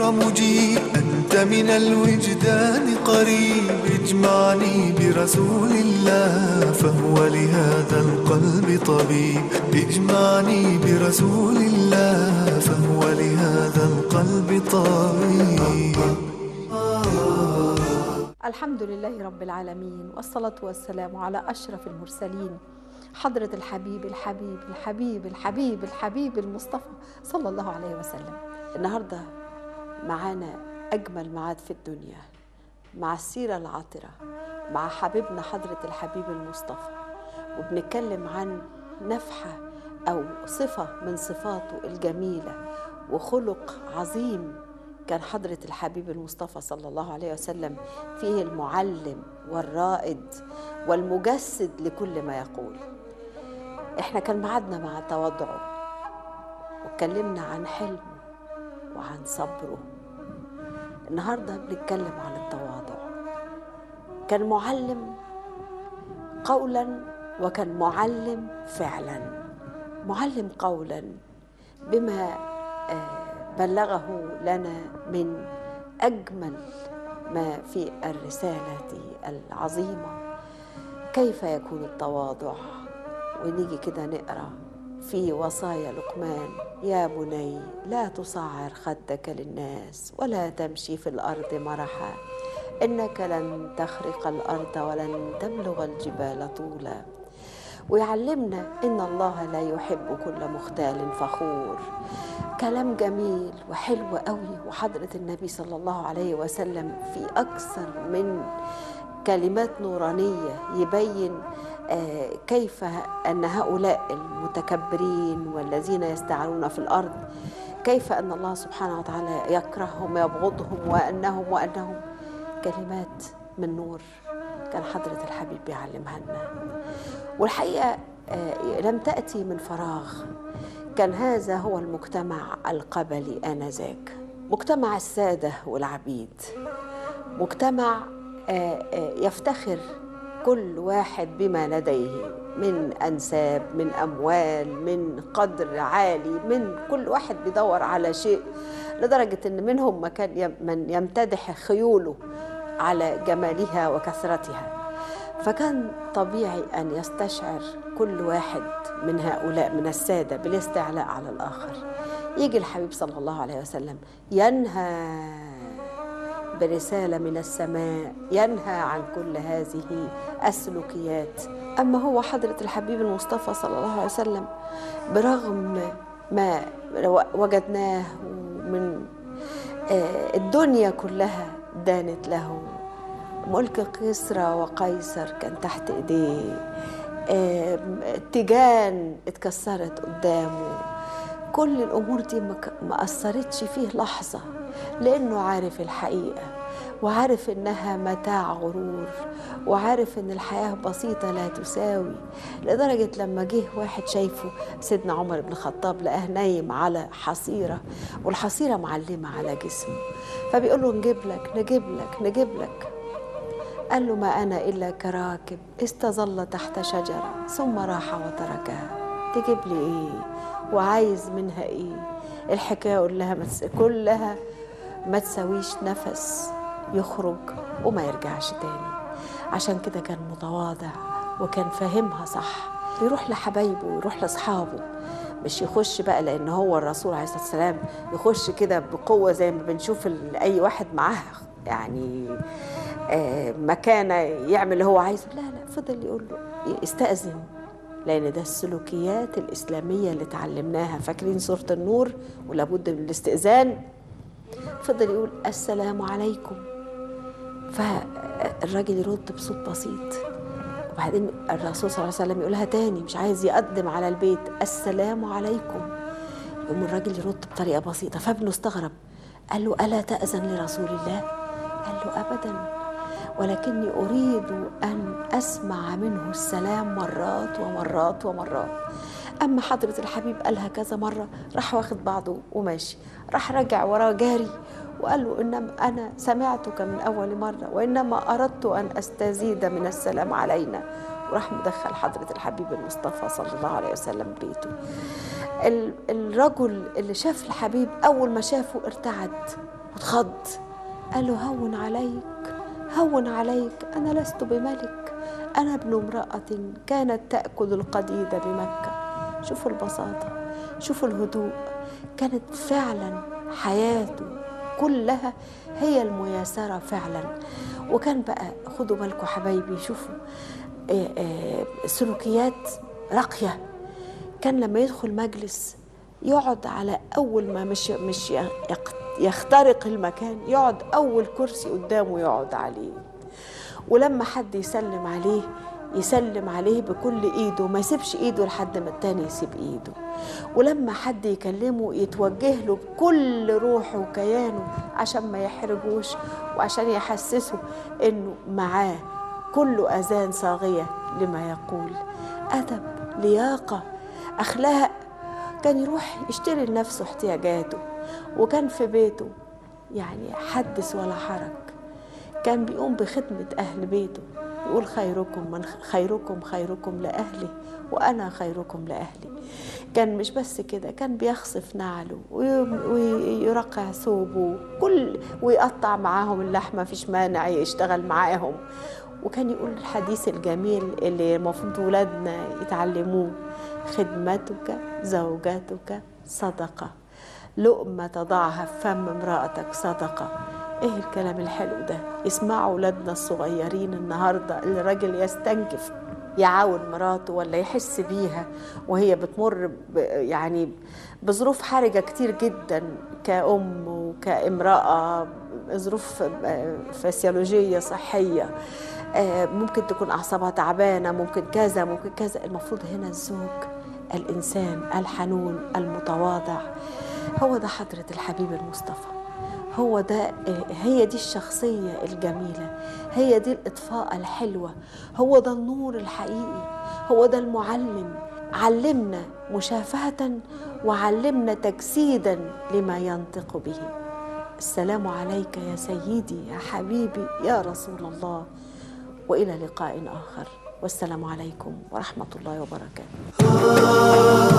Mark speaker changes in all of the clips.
Speaker 1: ومجيب أنت من الوجدان قريب اجمعني برسول الله فهو لهذا القلب طبيب اجمعني برسول الله فهو لهذا القلب طبيب
Speaker 2: الحمد لله رب العالمين والصلاة والسلام على أشرف المرسلين حضرة الحبيب الحبيب الحبيب الحبيب الحبيب المصطفى صلى الله عليه وسلم النهاردة معانا أجمل ميعاد في الدنيا مع السيرة العاطرة مع حبيبنا حضرة الحبيب المصطفى وبنتكلم عن نفحة أو صفة من صفاته الجميلة وخلق عظيم كان حضرة الحبيب المصطفى صلى الله عليه وسلم فيه المعلم والرائد والمجسد لكل ما يقول احنا كان معادنا مع تواضعه واتكلمنا عن حلمه وعن صبره النهارده بنتكلم عن التواضع كان معلم قولا وكان معلم فعلا معلم قولا بما بلغه لنا من اجمل ما في الرساله العظيمه كيف يكون التواضع ونيجي كده نقرا في وصايا لقمان يا بني لا تصعر خدك للناس ولا تمشي في الارض مرحا انك لن تخرق الارض ولن تبلغ الجبال طولا ويعلمنا ان الله لا يحب كل مختال فخور كلام جميل وحلو قوي وحضره النبي صلى الله عليه وسلم في اكثر من كلمات نورانيه يبين كيف ان هؤلاء المتكبرين والذين يستعلون في الارض كيف ان الله سبحانه وتعالى يكرههم ويبغضهم وانهم وانهم كلمات من نور كان حضره الحبيب بيعلمها لنا والحقيقه لم تاتي من فراغ كان هذا هو المجتمع القبلي انذاك مجتمع الساده والعبيد مجتمع يفتخر كل واحد بما لديه من انساب من اموال من قدر عالي من كل واحد بيدور على شيء لدرجه ان منهم ما كان من يمتدح خيوله على جمالها وكثرتها فكان طبيعي ان يستشعر كل واحد من هؤلاء من الساده بالاستعلاء على الاخر يجي الحبيب صلى الله عليه وسلم ينهى برسالة من السماء ينهى عن كل هذه السلوكيات أما هو حضرة الحبيب المصطفى صلى الله عليه وسلم برغم ما وجدناه من الدنيا كلها دانت له ملك كسرى وقيصر كان تحت ايديه تيجان اتكسرت قدامه كل الامور دي ما اثرتش فيه لحظه لانه عارف الحقيقه وعارف انها متاع غرور وعارف ان الحياه بسيطه لا تساوي لدرجه لما جه واحد شايفه سيدنا عمر بن الخطاب لقاه نايم على حصيره والحصيره معلمه على جسمه فبيقول له نجيب لك نجيب لك نجيب لك قال له ما انا الا كراكب استظل تحت شجره ثم راح وتركها تجيب لي ايه وعايز منها ايه الحكايه كلها متس... كلها ما تساويش نفس يخرج وما يرجعش تاني عشان كده كان متواضع وكان فاهمها صح يروح لحبايبه ويروح لاصحابه مش يخش بقى لان هو الرسول عليه الصلاه والسلام يخش كده بقوه زي ما بنشوف اي واحد معاه يعني مكانه يعمل اللي هو عايزه لا لا فضل يقول له استأذن لأن ده السلوكيات الإسلامية اللي اتعلمناها فاكرين سورة النور ولابد من الاستئذان فضل يقول السلام عليكم فالراجل يرد بصوت بسيط وبعدين الرسول صلى الله عليه وسلم يقولها تاني مش عايز يقدم على البيت السلام عليكم يقوم الراجل يرد بطريقة بسيطة فابنه استغرب قال له ألا تأذن لرسول الله قال له أبدا ولكني أريد أن أسمع منه السلام مرات ومرات ومرات أما حضرة الحبيب قالها كذا مرة راح واخد بعضه وماشي راح رجع وراه جاري وقال له إنما أنا سمعتك من أول مرة وإنما أردت أن أستزيد من السلام علينا وراح مدخل حضرة الحبيب المصطفى صلى الله عليه وسلم بيته الرجل اللي شاف الحبيب أول ما شافه ارتعد واتخض قال له هون عليك هون عليك أنا لست بملك أنا ابن امرأة كانت تأكل القديد بمكة شوفوا البساطة شوفوا الهدوء كانت فعلا حياته كلها هي المياسرة فعلا وكان بقى خدوا بالكم حبايبي شوفوا آه، آه، سلوكيات راقية كان لما يدخل مجلس يقعد على أول ما مش مش يق- يخترق المكان يقعد أول كرسي قدامه يقعد عليه ولما حد يسلم عليه يسلم عليه بكل ايده ما يسيبش ايده لحد ما التاني يسيب ايده ولما حد يكلمه يتوجه له بكل روحه وكيانه عشان ما يحرجوش وعشان يحسسه انه معاه كل اذان صاغيه لما يقول ادب لياقه اخلاق كان يروح يشتري لنفسه احتياجاته وكان في بيته يعني حدث ولا حرج كان بيقوم بخدمة أهل بيته يقول خيركم من خيركم خيركم لأهله وأنا خيركم لأهلي كان مش بس كده كان بيخصف نعله وي- ويرقع ثوبه كل ويقطع معاهم اللحمة فيش مانع يشتغل معاهم وكان يقول الحديث الجميل اللي المفروض ولادنا يتعلموه خدمتك زوجتك صدقة لقمة تضعها في فم امرأتك صدقة ايه الكلام الحلو ده اسمعوا ولادنا الصغيرين النهاردة اللي الراجل يستنكف يعاون مراته ولا يحس بيها وهي بتمر ب يعني بظروف حرجة كتير جدا كأم وكامرأة ظروف آه، فسيولوجية صحية آه، ممكن تكون أعصابها تعبانة ممكن كذا ممكن كذا المفروض هنا الزوج الإنسان الحنون المتواضع هو ده حضرة الحبيب المصطفى هو ده هي دي الشخصية الجميلة هي دي الإطفاء الحلوة هو ده النور الحقيقي هو ده المعلم علمنا مشافهة وعلمنا تجسيدا لما ينطق به السلام عليك يا سيدي يا حبيبي يا رسول الله والى لقاء اخر والسلام عليكم ورحمه الله وبركاته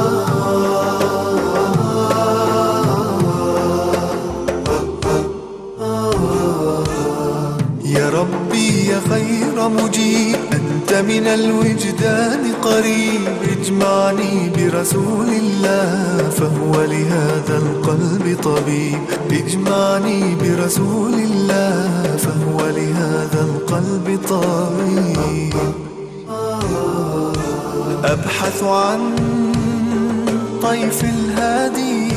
Speaker 1: يا ربي يا خير مجيب أنت من الوجدان قريب اجمعني برسول الله فهو لهذا القلب طبيب اجمعني برسول الله فهو لهذا القلب طبيب أبحث عن طيف الهادي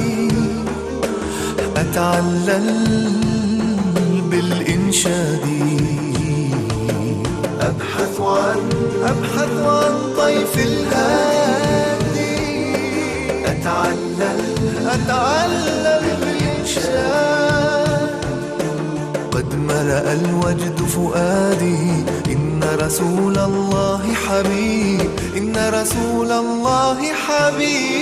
Speaker 1: أتعلل بالإنشاد أبحث عن أبحث عن طيف الهادي أتعلل أتعلل بالإنشاد قد ملأ الوجد فؤادي إن رسول الله حبيب إن رسول الله حبيب